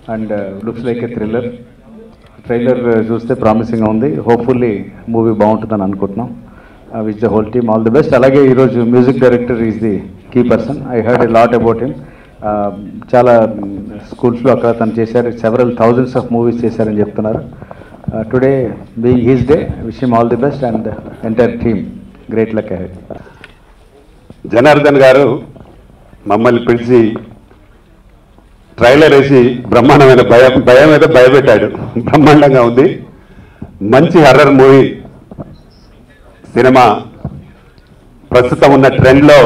And looks like a thriller trailer చూస్తే ప్రామిసింగ్గా ఉంది హోప్ఫుల్లీ మూవీ బాగుంటుందని అనుకుంటున్నాం which the whole team all the best అలాగే ఈరోజు music director is the key person I heard a lot about him చాలా స్కూల్స్లో అక్కడ తను చేశారు సెవెరల్ థౌజండ్స్ ఆఫ్ మూవీస్ చేశారని చెప్తున్నారు today being his day wish him all the best and entire team great luck ahead Janardhan గారు మమ్మల్ని పిలిచి ట్రైలర్ వేసి బ్రహ్మాండమైన భయం భయం మీద భయపెట్టాడు బ్రహ్మాండంగా ఉంది మంచి హర్రర్ మూవీ సినిమా ప్రస్తుతం ఉన్న ట్రెండ్లో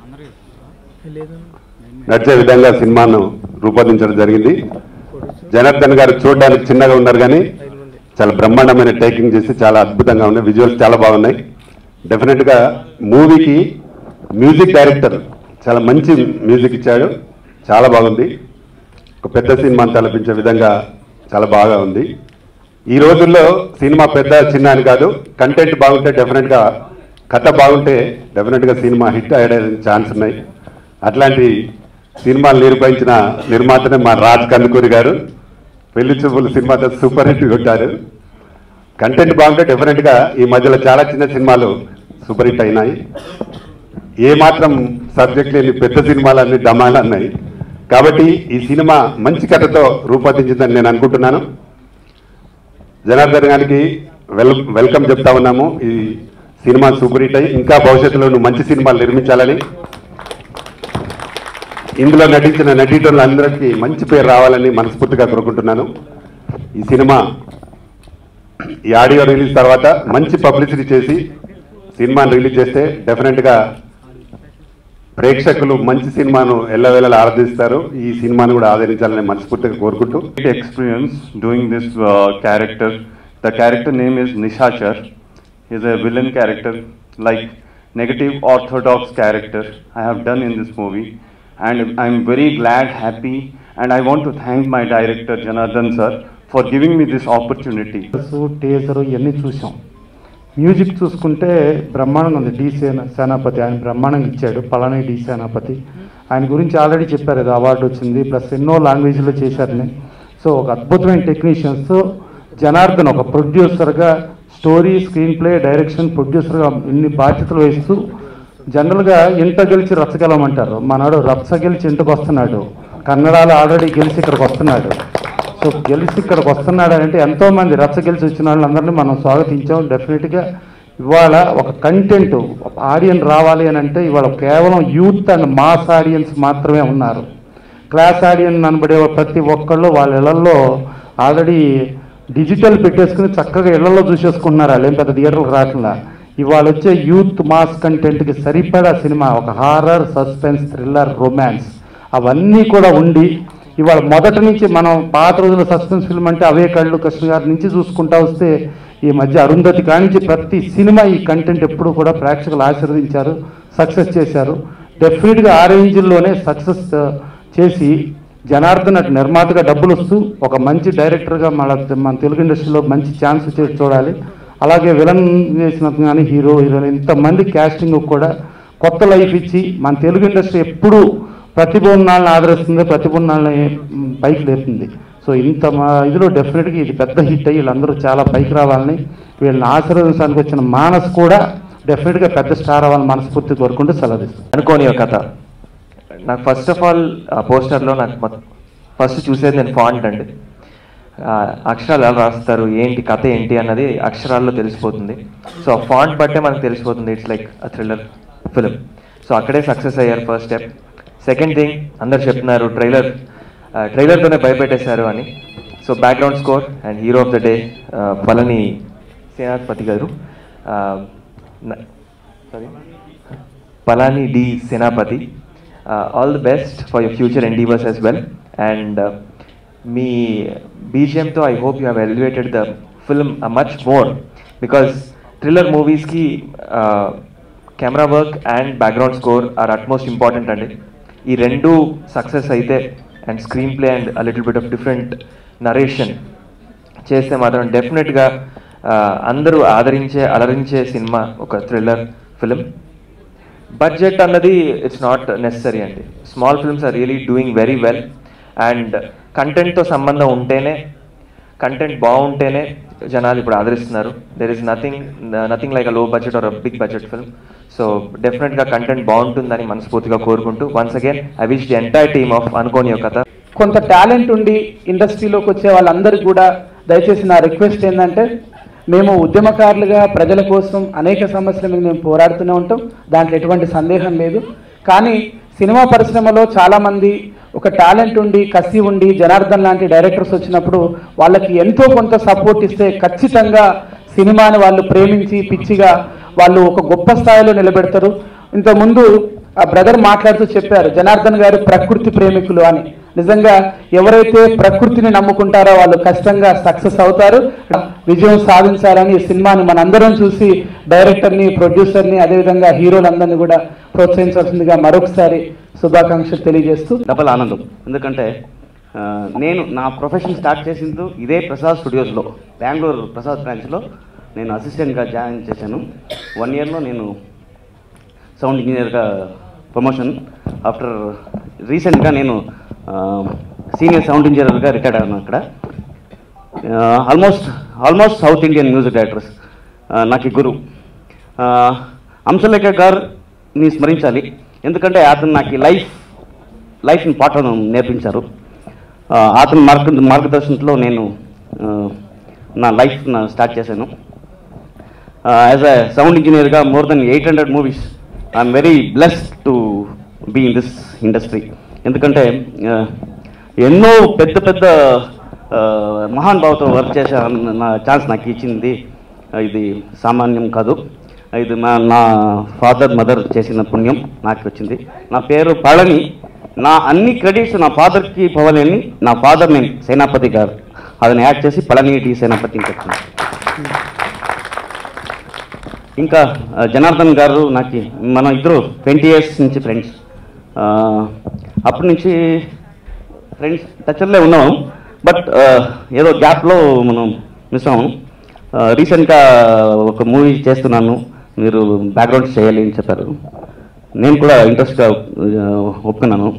నడిచే విధంగా సినిమాను రూపొందించడం జరిగింది జనార్దన్ గారు చూడడానికి చిన్నగా ఉన్నారు కానీ చాలా బ్రహ్మాండమైన టేకింగ్ చేసి చాలా అద్భుతంగా ఉన్నాయి విజువల్స్ చాలా బాగున్నాయి డెఫినెట్గా మూవీకి మ్యూజిక్ డైరెక్టర్ చాలా మంచి మ్యూజిక్ ఇచ్చాడు చాలా బాగుంది ఒక పెద్ద సినిమాని తలపించే విధంగా చాలా బాగా ఉంది ఈ రోజుల్లో సినిమా పెద్ద చిన్న అని కాదు కంటెంట్ బాగుంటే డెఫినెట్గా కథ బాగుంటే డెఫినెట్గా సినిమా హిట్ అయ్యే ఛాన్స్ ఉన్నాయి అట్లాంటి సినిమాలు నిర్వహించిన నిర్మాతనే మా రాజ్ కందుకూరి గారు పెళ్లి చూపులు సినిమాతో సూపర్ హిట్ కొట్టారు కంటెంట్ బాగుంటే డెఫినెట్గా ఈ మధ్యలో చాలా చిన్న సినిమాలు సూపర్ హిట్ అయినాయి ఏ మాత్రం సబ్జెక్ట్ లేని పెద్ద సినిమాలన్నీ డమాలు అన్నాయి కాబట్టి ఈ సినిమా మంచి కథతో రూపొందించిందని నేను అనుకుంటున్నాను జనార్దన్ గారికి వెల్ వెల్కమ్ చెప్తా ఉన్నాము ఈ సినిమా సూపర్ హిట్ అయ్యి ఇంకా భవిష్యత్తులో నువ్వు మంచి సినిమాలు నిర్మించాలని ఇందులో నటించిన నటీటోళ్ళందరికీ మంచి పేరు రావాలని మనస్ఫూర్తిగా కోరుకుంటున్నాను ఈ సినిమా ఈ ఆడియో రిలీజ్ తర్వాత మంచి పబ్లిసిటీ చేసి సినిమాను రిలీజ్ చేస్తే డెఫినెట్గా ప్రేక్షకులు మంచి సినిమాను ఎల్లవేళలా ఆరాధిస్తారు ఈ సినిమాను కూడా ఆదరించాలని మనస్ఫూర్తిగా కోరుకుంటూ great experience doing this uh, character. The character name is Nishachar. He's a villain character, like negative orthodox character I have done in this movie. And I'm very glad, happy, and I want to thank my director Janardhan sir for giving me this opportunity. Teaser ఇవన్నీ చూసాం music చూసుకుంటే బ్రహ్మాండంగా ఉంది D సేన సేనాపతి ఆయన బ్రహ్మాండంగా ఇచ్చాడు పలాని డి సేనాపతి ఆయన గురించి ఆల్రెడీ చెప్పారు ఇది అవార్డు వచ్చింది ప్లస్ ఎన్నో లాంగ్వేజ్లో చేశారని సో ఒక అద్భుతమైన టెక్నీషియన్స్ జనార్దన్ ఒక ప్రొడ్యూసర్గా స్టోరీ స్క్రీన్ ప్లే డైరెక్షన్ ప్రొడ్యూసర్గా ఇన్ని బాధ్యతలు వహిస్తూ జనరల్గా ఇంట గెలిచి రచ్చగలమంటారు మనవాడు రచ్చ గెలిచి ఇంటికి వస్తున్నాడు కన్నడలో ఆల్రెడీ గెలిచి ఇక్కడికి వస్తున్నాడు సో గెలిచి ఇక్కడికి వస్తున్నాడు అంటే ఎంతో మంది రచ్చ గెలిచి వచ్చిన వాళ్ళందరినీ మనం స్వాగతించాం డెఫినెట్గా ఇవాళ ఒక కంటెంట్ ఆడియన్స్ రావాలి అని అంటే ఇవాళ కేవలం యూత్ అండ్ మాస్ ఆడియన్స్ మాత్రమే ఉన్నారు క్లాస్ ఆడియన్స్ అనబడే ప్రతి ఒక్కళ్ళు వాళ్ళ ఇళ్లలో ఆల్రెడీ డిజిటల్ పెట్టేసుకుని చక్కగా ఇళ్లలో చూసేసుకుంటున్నారు వాళ్ళు ఏం పెద్ద థియేటర్లకు రావట్లా ఇవాళ వచ్చే యూత్ మాస్ కంటెంట్కి సరిపడా సినిమా ఒక హారర్ సస్పెన్స్ థ్రిల్లర్ రొమాన్స్ అవన్నీ కూడా ఉండి ఇవాళ మొదటి నుంచి మనం పాత రోజుల సస్పెన్స్ ఫిల్మ్ అంటే అవే కళ్ళు కృష్ణ గారి నుంచి చూసుకుంటా వస్తే ఈ మధ్య అరుంధతి కానించి ప్రతి సినిమా ఈ కంటెంట్ ఎప్పుడు కూడా ప్రేక్షకులు ఆశీర్వదించారు సక్సెస్ చేశారు డెఫినెట్గా ఆ రేంజ్లోనే సక్సెస్ చేసి జనార్దన్ అటు నిర్మాతగా డబ్బులు వస్తూ ఒక మంచి డైరెక్టర్గా మన మన తెలుగు ఇండస్ట్రీలో మంచి ఛాన్స్ చేసి చూడాలి అలాగే విలన్ చేసినందుకు కానీ హీరో హీరోయిన్ ఇంతమంది క్యాస్టింగ్ కూడా కొత్త లైఫ్ ఇచ్చి మన తెలుగు ఇండస్ట్రీ ఎప్పుడూ ప్రతిభ ఉన్నాళ్ళని ఆదరిస్తుంది ప్రతిభ ఉన్నాళ్ళని మ్, పైకి లేపుతుంది సో ఇంత మా ఇదిలో డెఫినెట్గా ఇది పెద్ద హిట్ అయ్యి వీళ్ళందరూ చాలా పైకి రావాలని వీళ్ళని ఆశీర్వదించడానికి వచ్చిన మానస్ కూడా డెఫినెట్గా పెద్ద స్టార్ అవ్వాలని మనస్ఫూర్తి కోరుకుంటూ సెలవిస్తాను అనుకోని ఒక కథ నాకు ఫస్ట్ ఆఫ్ ఆల్ ఆ పోస్టర్లో నాకు ఫస్ట్ చూసేది నేను ఫాంట్ అండి ఆ అక్షరాలు ఎలా రాస్తారు ఏంటి కథ ఏంటి అన్నది అక్షరాల్లో తెలిసిపోతుంది సో ఆ ఫాంట్ బట్టే మనకు తెలిసిపోతుంది it's like a thriller film so అక్కడే సక్సెస్ అయ్యారు ఫస్ట్ స్టెప్ సెకండ్ థింగ్ అందరు చెప్తున్నారు ట్రైలర్ ట్రైలర్తోనే భయపెట్టేశారు అని so background score and hero of the day Palani Senadhipathi గారు sorry Palani D Senapathi all the best for your future endeavours as well and మీ బీజిఎంతో I hope you have elevated the film much more because thriller మూవీస్కి camera work and background score are utmost important అండి ఈ రెండు success అయితే and screenplay and little bit of different narration చేస్తే మాత్రం డెఫినెట్గా అందరూ ఆదరించే అలరించే సినిమా ఒక థ్రిల్లర్ ఫిలిం బడ్జెట్ అన్నది ఇట్స్ నాట్ నెసరీ అండి small films are really doing very well and కంటెంట్తో సంబంధం ఉంటేనే కంటెంట్ బాగుంటేనే జనాలు ఇప్పుడు ఆదరిస్తున్నారు there is nothing nothing like a low budget or big budget film so డెఫినెట్గా కంటెంట్ బాగుంటుందని మనస్ఫూర్తిగా కోరుకుంటూ once again I wish the entire team of అనుకోని యొక్క కథ కొంత టాలెంట్ ఉండి ఇండస్ట్రీలోకి వచ్చే వాళ్ళందరికీ కూడా దయచేసి నా రిక్వెస్ట్ ఏంటంటే మేము ఉద్యమకారులుగా ప్రజల కోసం అనేక సమస్యల మీద మేము పోరాడుతూనే ఉంటాం దాంట్లో ఎటువంటి సందేహం లేదు కానీ సినిమా పరిశ్రమలో చాలామంది ఒక టాలెంట్ ఉండి కసి ఉండి జనార్దన్ లాంటి డైరెక్టర్స్ వచ్చినప్పుడు వాళ్ళకి ఎంతో కొంత సపోర్ట్ ఇస్తే ఖచ్చితంగా సినిమాని వాళ్ళు ప్రేమించి పిచ్చిగా వాళ్ళు ఒక గొప్ప స్థాయిలో నిలబెడతారు ఇంతకుముందు ఆ బ్రదర్ మాట్లాడుతూ చెప్పారు జనార్దన్ గారు ప్రకృతి ప్రేమికులు అని నిజంగా ఎవరైతే ప్రకృతిని నమ్ముకుంటారో వాళ్ళు కష్టంగా సక్సెస్ అవుతారు విజయం సాధించాలని ఈ సినిమాని మనందరం చూసి డైరెక్టర్ని ప్రొడ్యూసర్ని అదేవిధంగా హీరోలందరినీ కూడా ప్రోత్సహించాల్సిందిగా మరొకసారి శుభాకాంక్షలు తెలియజేస్తూ డబల్ ఆనందం ఎందుకంటే ఆ, నేను నా ప్రొఫెషన్ స్టార్ట్ చేసింది ఇదే ప్రసాద్ స్టూడియోస్లో బెంగళూరు ప్రసాద్ బ్రాంచ్లో నేను అసిస్టెంట్గా జాయిన్ చేశాను వన్ ఇయర్లో నేను సౌండ్ ఇంజనీర్గా ప్రమోషన్ ఆఫ్టర్ రీసెంట్గా నేను సీనియర్ సౌండ్ ఇంజనీర్గా రిటైర్డ్ అయ్యాను అక్కడ almost almost South Indian music directors నాకు ఈ గురు ఆ, అంశలేఖ గారిని స్మరించాలి ఎందుకంటే అతను నాకు ఈ లైఫ్ లైఫ్ని పాటను నేర్పించారు ఆ, అతని మార్గ మార్గదర్శనంలో నేను ఆ, నా లైఫ్ స్టార్ట్ చేశాను యాజ్ అ సౌండ్ ఇంజనీర్గా more than eight hundred movies I'm very blessed to be in this industry ఎందుకంటే ఆ, ఎన్నో పెద్ద పెద్ద ఆ, మహాన్ భావతో వర్క్ చేసే నా ఛాన్స్ నాకు ఇచ్చింది ఇది సామాన్యం కాదు ఇది మా నా ఫాదర్ మదర్ చేసిన పుణ్యం నాకు వచ్చింది నా పేరు పళని నా అన్ని క్రెడిట్స్ నా ఫాదర్కి పోవాలని నా ఫాదర్ నేను సేనాపతి గారు అదని యాడ్ చేసి పళని డి సేనాపతి అని చెప్తున్నాను ఇంకా ఆ, జనార్దన్ గారు నాకు మన ఇద్దరు ట్వంటీ ఇయర్స్ నుంచి ఫ్రెండ్స్ అప్పటి నుంచి ఫ్రెండ్స్ టచ్లో ఉన్నాము బట్ ఏదో గ్యాప్లో మనం మిస్ అవ్వము రీసెంట్గా ఒక మూవీ చేస్తున్నాను మీరు బ్యాక్గ్రౌండ్ చేయాలి అని చెప్పారు నేను కూడా ఇంట్రెస్ట్గా ఒప్పుకున్నాను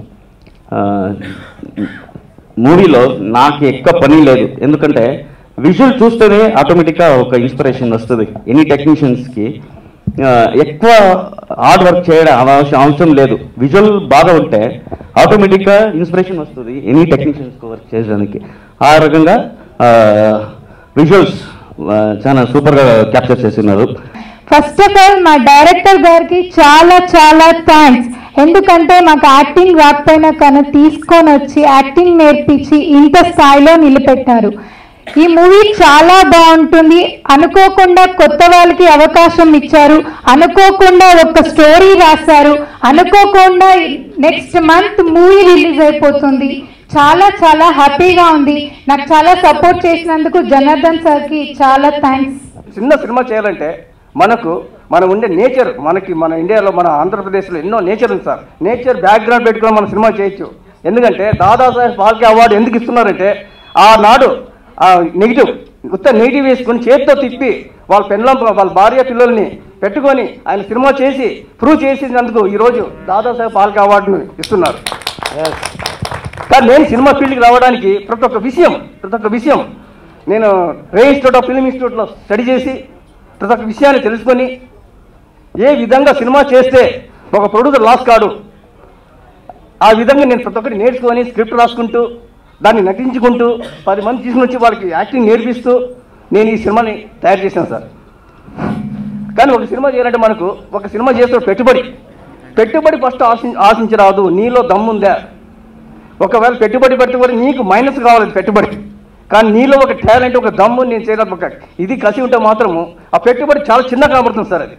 మూవీలో నాకు ఎక్కువ పని లేదు ఎందుకంటే విజువల్ చూస్తేనే ఆటోమేటిక్గా ఒక ఇన్స్పిరేషన్ వస్తుంది ఎనీ టెక్నీషియన్స్కి ఎక్కువ హార్డ్ వర్క్ చేయడం అవసరం అవసరం లేదు విజువల్ బాగా ఉంటే ఆటోమేటిక్గా ఇన్స్పిరేషన్ వస్తుంది ఎనీ టెక్నీషియన్స్కి వర్క్ చేయడానికి ఆ రకంగా విజువల్స్ చాలా సూపర్గా క్యాప్చర్ చేస్తున్నారు ఫస్ట్ ఆఫ్ ఆల్ మా డైరెక్టర్ గారికి చాలా చాలా థ్యాంక్స్ ఎందుకంటే మాకు యాక్టింగ్ రాకపోయినా కానీ తీసుకొని వచ్చి యాక్టింగ్ నేర్పించి ఇంత స్థాయిలో నిలబెట్టారు ఈ మూవీ చాలా బాగుంటుంది అనుకోకుండా కొత్త వాళ్ళకి అవకాశం ఇచ్చారు అనుకోకుండా ఒక స్టోరీ రాశారు అనుకోకుండా నెక్స్ట్ మంత్ మూవీ రిలీజ్ అయిపోతుంది చాలా చాలా హ్యాపీగా ఉంది నాకు చాలా సపోర్ట్ చేసినందుకు జనార్దన్ సార్కి చాలా థ్యాంక్స్ చిన్న సినిమా చేయాలంటే మనకు మనం ఉండే నేచర్ మనకి మన ఇండియాలో మన ఆంధ్రప్రదేశ్లో ఎన్నో నేచర్ ఉంది సార్ నేచర్ బ్యాక్గ్రౌండ్ పెట్టుకొని మనం సినిమా చేయొచ్చు ఎందుకంటే దాదాసాహెబ్ ఫాల్కే అవార్డు ఎందుకు ఇస్తున్నారంటే ఆనాడు ఆ నెగిటివ్ ఉత్త నెగిటివ్ వేసుకొని చేతితో తిప్పి వాళ్ళ పెళ్ళం వాళ్ళ భార్య పిల్లల్ని పెట్టుకొని ఆయన సినిమా చేసి ప్రూవ్ చేసినందుకు ఈరోజు దాదాసాహెబ్ ఫాల్కే అవార్డును ఇస్తున్నారు కానీ నేను సినిమా ఫీల్డ్కి రావడానికి ప్రతి ఒక్క విషయం ప్రతి ఒక్క విషయం నేను రే ఇన్స్టిట్యూట్ ఆఫ్ ఫిల్మ్ ఇన్స్టిట్యూట్లో స్టడీ చేసి ప్రతి ఒక్క విషయాన్ని తెలుసుకొని ఏ విధంగా సినిమా చేస్తే ఒక ప్రొడ్యూసర్ లాస్ కాడు ఆ విధంగా నేను ప్రతి ఒక్కటి నేర్చుకొని స్క్రిప్ట్ రాసుకుంటూ దాన్ని నటించుకుంటూ పది మంది తీసుకుని వచ్చి వాళ్ళకి యాక్టింగ్ నేర్పిస్తూ నేను ఈ సినిమాని తయారు చేశాను సార్ కానీ ఒక సినిమా చేయాలంటే మనకు ఒక సినిమా చేస్తే పెట్టుబడి పెట్టుబడి ఫస్ట్ ఆశి ఆశించరాదు నీలో దమ్ముందా ఒకవేళ పెట్టుబడి పెడితే కూడా నీకు మైనస్ కావాలి పెట్టుబడి కానీ నీలో ఒక టాలెంట్ ఒక దమ్ము నేను చేయడం ఒక ఇది కసి ఉంటే మాత్రము ఆ పెట్టుబడి చాలా చిన్న కనబడుతుంది సార్ అది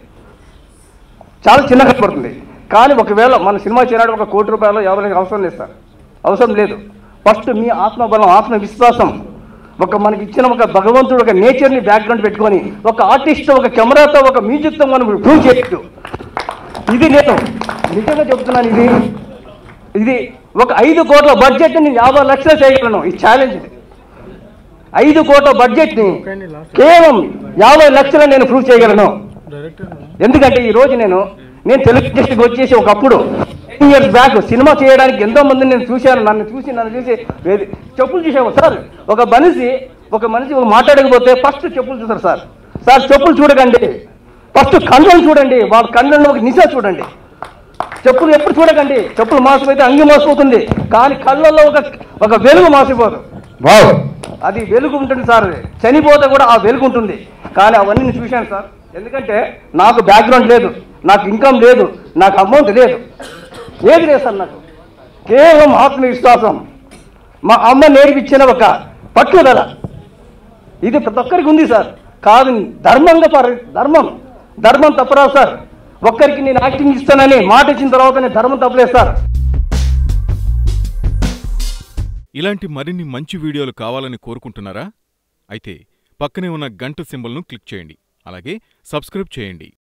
చాలా చిన్న కనబడుతుంది కానీ ఒకవేళ మన సినిమా చేయడానికి ఒక కోటి రూపాయలు ఎవరికి అవసరం లేదు సార్ అవసరం లేదు ఫస్ట్ మీ ఆత్మబలం ఆత్మవిశ్వాసం ఒక మనకి ఇచ్చిన ఒక భగవంతుడు ఒక నేచర్ని బ్యాక్గ్రౌండ్ పెట్టుకొని ఒక ఆర్టిస్ట్ ఒక కెమెరాతో ఒక మ్యూజిక్తో మనం ప్రూవ్ చేయొచ్చు ఇది నేను నిజంగా చెప్తున్నాను ఇది ఇది ఒక ఐదు కోట్ల బడ్జెట్ నేను యాభై లక్షలు చేయగలను ఈ ఛాలెంజ్ ఇది ఐదు కోట్ల బడ్జెట్ని కేవలం యాభై లక్షలు నేను ప్రూవ్ చేయగలను ఎందుకంటే ఈ రోజు నేను నేను తెలుగు ఇండస్ట్రీకి వచ్చేసి ఒకప్పుడు ఇయర్స్ బ్యాక్ సినిమా చేయడానికి ఎంతో మందిని నేను చూశాను నన్ను చూసి నన్ను చూసి వేది చెప్పులు చూసాము సార్ ఒక మనిషి ఒక మనిషి ఒక మాట్లాడకపోతే ఫస్ట్ చెప్పులు చూస్తారు సార్ సార్ చెప్పులు చూడకండి ఫస్ట్ కళ్ళను చూడండి వాళ్ళ కళ్ళను ఒక నిశా చూడండి చెప్పులు ఎప్పుడు చూడకండి చెప్పులు మాసిపోతే అంగి మోసపోతుంది కానీ కళ్ళల్లో ఒక ఒక వెలుగు మాసిపోదు అది వెలుగు ఉంటుంది సార్ అది. చనిపోతే కూడా ఆ వెలుగు ఉంటుంది కానీ అవన్నీ నేను చూశాను సార్ ఎందుకంటే నాకు బ్యాక్గ్రౌండ్ లేదు నాకు ఇన్కమ్ లేదు నాకు అమౌంట్ లేదు ఏది లేదు సార్ నాకు కేవలం ఆత్మవిశ్వాసం మా అమ్మ నేర్పించిన ఒక పట్టుదల ఇది ప్రతి ఒక్కరికి ఉంది సార్ కాదు ధర్మంగా పర ధర్మం ధర్మం తప్పరాదు సార్ ఒక్కరికి నేను యాక్టింగ్ ఇస్తానని మాట ఇచ్చిన తర్వాత నేను ధర్మం తప్పలేదు సార్ ఇలాంటి మరిన్ని మంచి వీడియోలు కావాలని కోరుకుంటున్నారా అయితే పక్కనే ఉన్న గంట సింబల్ను క్లిక్ చేయండి అలాగే సబ్స్క్రైబ్ చేయండి